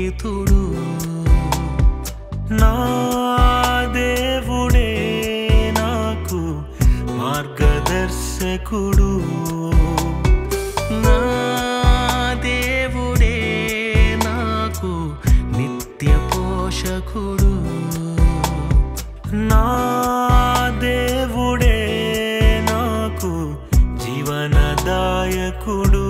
స్నేహితుడు నా దేవుడే నాకు మార్గదర్శకుడు నా దేవుడే నాకు నిత్య పోషకుడు నా దేవుడే నాకు జీవనదాయకుడు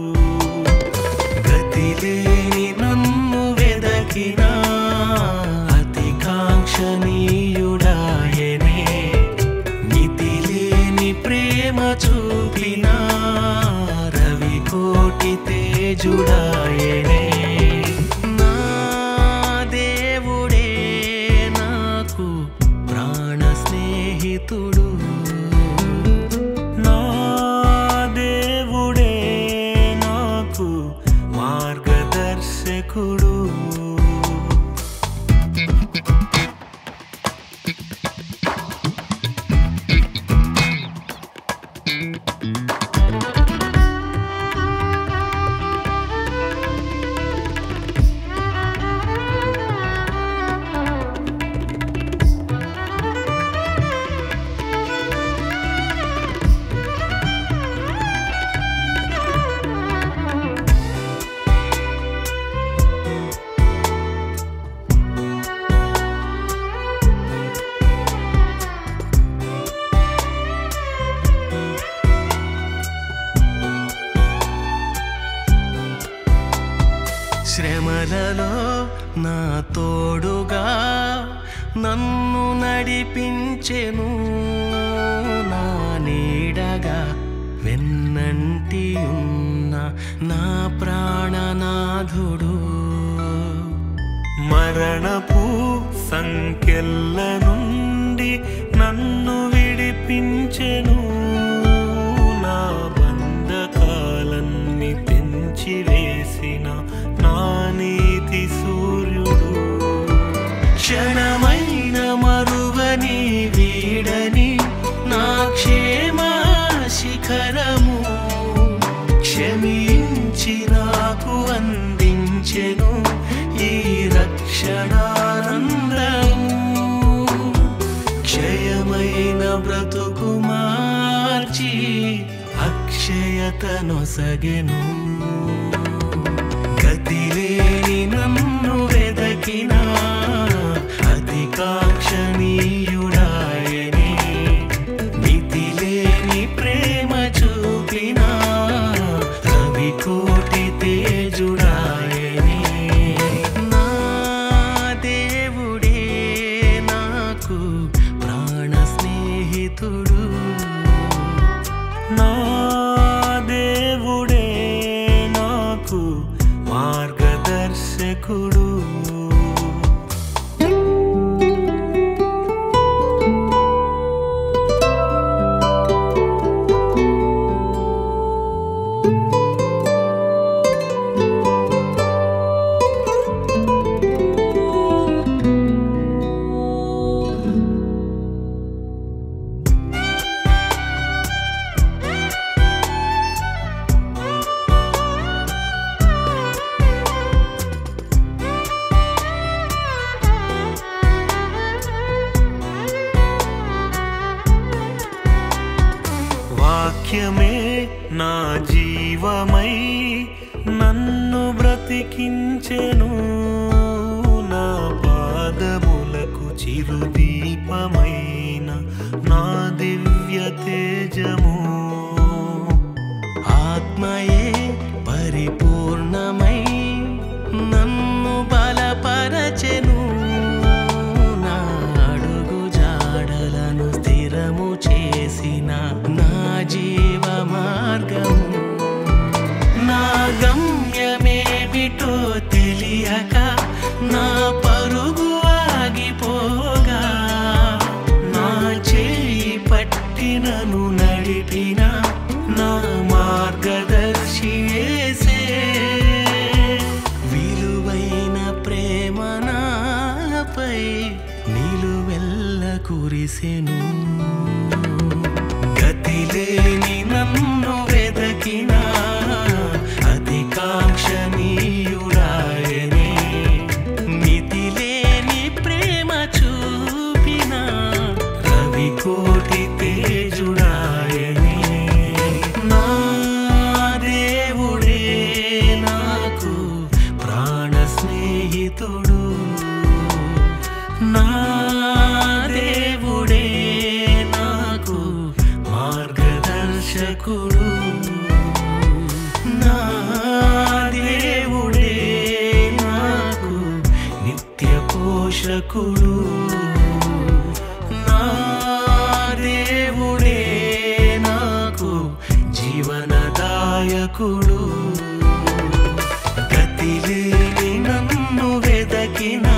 గతి లేని నన్ను వెదకిన అతి కాంక్షణీయుడాయనే మితి లేని ప్రేమ చూపిన రవి కోటి తేజుడాయనే నా దేవుడే నాకు ప్రాణ స్నేహితుడు నా దేవుడే నాకు మార్గదర్శకుడు శ్రమలలో నా తోడుగా నన్ను నడిపించెను నా నీడగా వెన్నంటి ఉన్న నా ప్రాణనాథుడు మరణపు సంఖ్యల నుండి నన్ను విడిపించెను నా బంధకాలన్నీ తెంచివేసిన నా నీతి సూర్యుడు క్షణమైన మరువని వీడని నా క్షేమ శిఖరము క్షమించి నాకు అందించెను ఈ రక్షణానందము క్షయమైన బ్రతుకు మార్చి అక్షయతనొసగెను గతిలేని నన్ను వెదకిన అతి కాంక్షణీయుడాయనే మితిలేని ప్రేమ చూపిన రవి కోటి తేజుడాయనే నా దేవుడే నాకు ప్రాణ స్నేహితుడు నా దేవుడే నాకు మార్గదర్శకుడు వాక్యమే నా జీవమై నన్ను బ్రతికించెను నా పాదములకు చిరుదీపమైన నా దివ్య తేజము ఆత్మయే పరిపూర్ణమై నన్ను బలపరచెను నా అడుగు జాడలను స్థిరము చేసిన నా జీవ మార్గము నా గమ్యమేమిటో తెలియక నా పరుగు ఆగిపోగా నా చేయి పట్టినను నడిపిన నా మార్గదర్శి యేసే. విలువైన ప్రేమ నాపై నిలువెల్ల కురిసెను గతిలేని నన్ను వెదకిన అతి కాంక్షణీయుడాయనే స్నేహితుడు నా దేవుడే నాకు మార్గదర్శకుడు నా దేవుడే నాకు నిత్య పోషకుడు నా దేవుడే నాకు జీవనదాయకుడు గతిలేని నన్ను వెదకిన